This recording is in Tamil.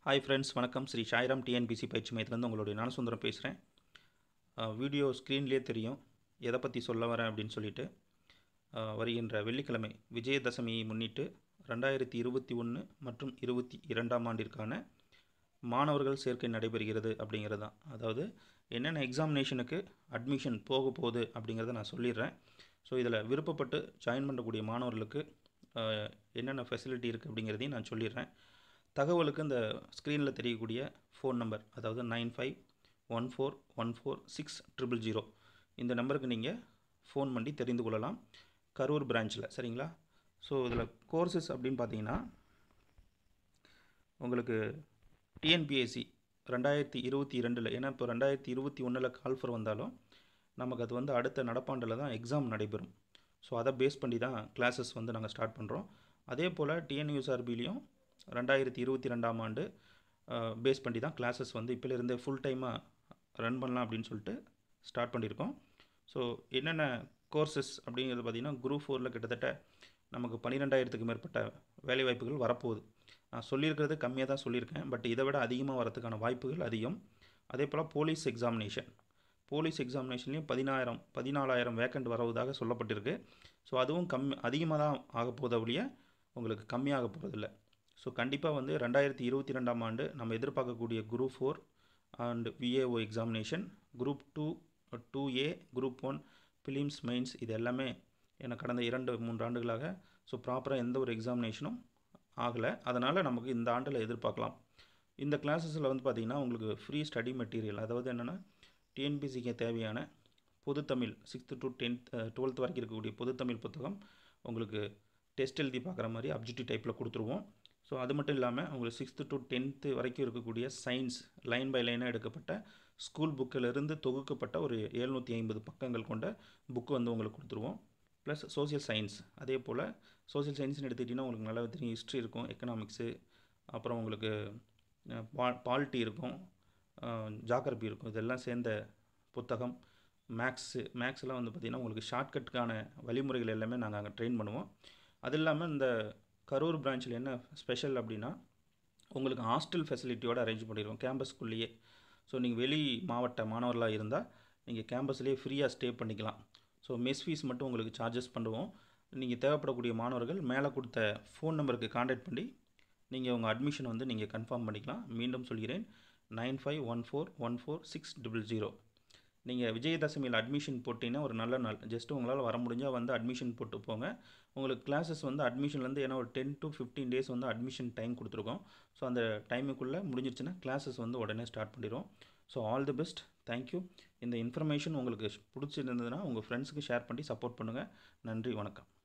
ஹாய் ஃப்ரெண்ட்ஸ் வணக்கம் ஸ்ரீ சாய்ராம் டிஎன்பிசி பயிற்சி மையத்துலேருந்து உங்களுடைய ஞானசுந்தரம் பேசுகிறேன் வீடியோ ஸ்க்ரீன்லேயே தெரியும் எதை பற்றி சொல்ல வரேன் அப்படின்னு சொல்லிட்டு அஹ், வருகின்ற வெள்ளிக்கிழமை விஜயதசமியை முன்னிட்டு ரெண்டாயிரத்தி இருபத்தி ஒன்று மற்றும் இருபத்தி இரண்டாம் ஆண்டிற்கான மாணவர்கள் சேர்க்கை நடைபெறுகிறது அப்படிங்கிறது தான் அதாவது என்னென்ன எக்ஸாமினேஷனுக்கு அட்மிஷன் போக போகுது அப்படிங்கிறத நான் சொல்லிடுறேன் ஸோ இதில் விருப்பப்பட்டு ஜாயின் பண்ணக்கூடிய மாணவர்களுக்கு அஹ், என்னென்ன ஃபெசிலிட்டி இருக்குது அப்படிங்கிறதையும் நான் சொல்லிடுறேன் தகவலுக்கு இந்த ஸ்க்ரீனில் தெரியக்கூடிய ஃபோன் நம்பர் அதாவது nine five one four one four six triple zero இந்த நம்பருக்கு நீங்கள் ஃபோன் பண்ணி தெரிந்து கொள்ளலாம் கரூர் பிரான்ச்சில் சரிங்களா ஸோ இதில் கோர்சஸ் அப்படின்னு பார்த்தீங்கன்னா உங்களுக்கு டிஎன்பிஎஸ்சி ரெண்டாயிரத்தி இருபத்தி ரெண்டில் ஏன்னா இப்போ ரெண்டாயிரத்தி இருபத்தி ஒன்றில் கால்ஃபர் வந்தாலும் நமக்கு அது வந்து அடுத்த நடப்பாண்டில் தான் எக்ஸாம் நடைபெறும் ஸோ அதை பேஸ் பண்ணி தான் கிளாஸஸ் வந்து நாங்கள் ஸ்டார்ட் பண்ணுறோம் அதே போல் டிஎன்யூஎஸ்ஆர்பிலையும் ரெண்டாயிரத்தி இருபத்தி ரெண்டாம் ஆண்டு பேஸ் பண்ணி தான் கிளாஸஸ் வந்து இப்போலேருந்தே ஃபுல் டைமாக ரன் பண்ணலாம் அப்படின்னு சொல்லிட்டு ஸ்டார்ட் பண்ணியிருக்கோம் ஸோ என்னென்ன கோர்சஸ் அப்படிங்கிறது பார்த்திங்கன்னா குரூப் ஃபோரில் கிட்டத்தட்ட நமக்கு பன்னிரெண்டாயிரத்துக்கு மேற்பட்ட வேலைவாய்ப்புகள் வரப்போகுது நான் சொல்லியிருக்கிறது கம்மியாக தான் சொல்லியிருக்கேன் பட் இதை விட அதிகமாக வரதுக்கான வாய்ப்புகள் அதிகம் அதே போல் போலீஸ் எக்ஸாமினேஷன் போலீஸ் எக்ஸாமினேஷன்லேயும் பதினாயிரம் பதினாலாயிரம் வேக்கண்ட் வரவுதாக சொல்லப்பட்டிருக்கு ஸோ அதுவும் கம்மி அதிகமாக தான் ஆக போதை ஒழிய உங்களுக்கு கம்மியாக போகிறதில்ல ஸோ கண்டிப்பாக வந்து ரெண்டாயிரத்தி இருபத்தி ரெண்டாம் ஆண்டு நம்ம எதிர்பார்க்கக்கூடிய group four and VAO examination group two two A group one prelims mains இது எல்லாமே எனக்கு கடந்த இரண்டு மூன்று ஆண்டுகளாக ஸோ ப்ராப்பராக எந்த ஒரு எக்ஸாமினேஷனும் ஆகலை அதனால் நமக்கு இந்த ஆண்டில் எதிர்பார்க்கலாம் இந்த கிளாஸஸில் வந்து பார்த்திங்கன்னா உங்களுக்கு ஃப்ரீ ஸ்டடி மெட்டீரியல் அதாவது என்னென்னா டிஎன்பிசிக்கு தேவையான பொதுத்தமிழ் சிக்ஸ்த்து டு டென்த் டுவெல்த் வரைக்கும் இருக்கக்கூடிய பொதுத்தமிழ் புத்தகம் உங்களுக்கு டெஸ்ட் எழுதி பார்க்குற மாதிரி அப்ஜெக்டிவ் டைப்பில் கொடுத்துருவோம் ஸோ அது மட்டும் இல்லாமல் உங்களுக்கு சிக்ஸ்த்து டு டென்த்து வரைக்கும் இருக்கக்கூடிய சயின்ஸ் லைன் பை லைனாக எடுக்கப்பட்ட ஸ்கூல் புக்கிலிருந்து தொகுக்கப்பட்ட ஒரு எழுநூற்றி ஐம்பது பக்கங்கள் கொண்ட புக்கு வந்து உங்களுக்கு கொடுத்துருவோம் ப்ளஸ் சோஷியல் சயின்ஸ் அதே போல் சோஷியல் சயின்ஸ்னு எடுத்துக்கிட்டிங்கன்னா உங்களுக்கு நல்லா தெரியும் ஹிஸ்ட்ரி இருக்கும் எக்கனாமிக்ஸு அப்புறம் உங்களுக்கு பா பாலிட்டி இருக்கும் ஜாகிரபி இருக்கும் இதெல்லாம் சேர்ந்த புத்தகம் மேக்ஸு மேக்ஸ்லாம் வந்து பார்த்திங்கன்னா உங்களுக்கு ஷார்ட்கட்டுக்கான வழிமுறைகள் எல்லாமே நாங்கள் அங்கே ட்ரெயின் பண்ணுவோம் அது இல்லாமல் இந்த கரூர் பிரான்ச்சில் என்ன ஸ்பெஷல் அப்படின்னா உங்களுக்கு ஹாஸ்டல் ஃபெசிலிட்டியோடு அரேஞ்ச் பண்ணிடுவோம் கேம்பஸ்க்குள்ளேயே ஸோ நீங்கள் வெளி மாவட்ட மாணவர்களாக இருந்தால் நீங்கள் கேம்பஸ்லேயே ஃப்ரீயாக ஸ்டே பண்ணிக்கலாம் ஸோ மெஸ் ஃபீஸ் மட்டும் உங்களுக்கு சார்ஜஸ் பண்ணுவோம் நீங்கள் தேவைப்படக்கூடிய மாணவர்கள் மேலே கொடுத்த ஃபோன் நம்பருக்கு காண்டாக்ட் பண்ணி நீங்கள் உங்கள் அட்மிஷன் வந்து நீங்கள் கன்ஃபார்ம் பண்ணிக்கலாம் மீண்டும் சொல்கிறேன் nine five one four one four six triple zero நீங்கள் விஜயதசமியில் அட்மிஷன் போட்டிங்கன்னா ஒரு நல்ல நாள் ஜஸ்ட் உங்களால் வர முடிஞ்சால் வந்து அட்மிஷன் போட்டு போங்க உங்களுக்கு கிளாஸஸ் வந்து அட்மிஷன்லேருந்து ஏன்னா ஒரு டென் டு ஃபிஃப்டீன் டேஸ் வந்து அட்மிஷன் டைம் கொடுத்துருக்கோம் ஸோ அந்த டைமுக்குள்ளே முடிஞ்சிருச்சுன்னா கிளாஸஸ் வந்து உடனே ஸ்டார்ட் பண்ணிடுவோம் so all the best thank you இந்த இன்ஃபர்மேஷன் உங்களுக்கு பிடிச்சிருந்ததுன்னா உங்கள் ஃப்ரெண்ட்ஸுக்கு ஷேர் பண்ணி சப்போர்ட் பண்ணுங்கள் நன்றி வணக்கம்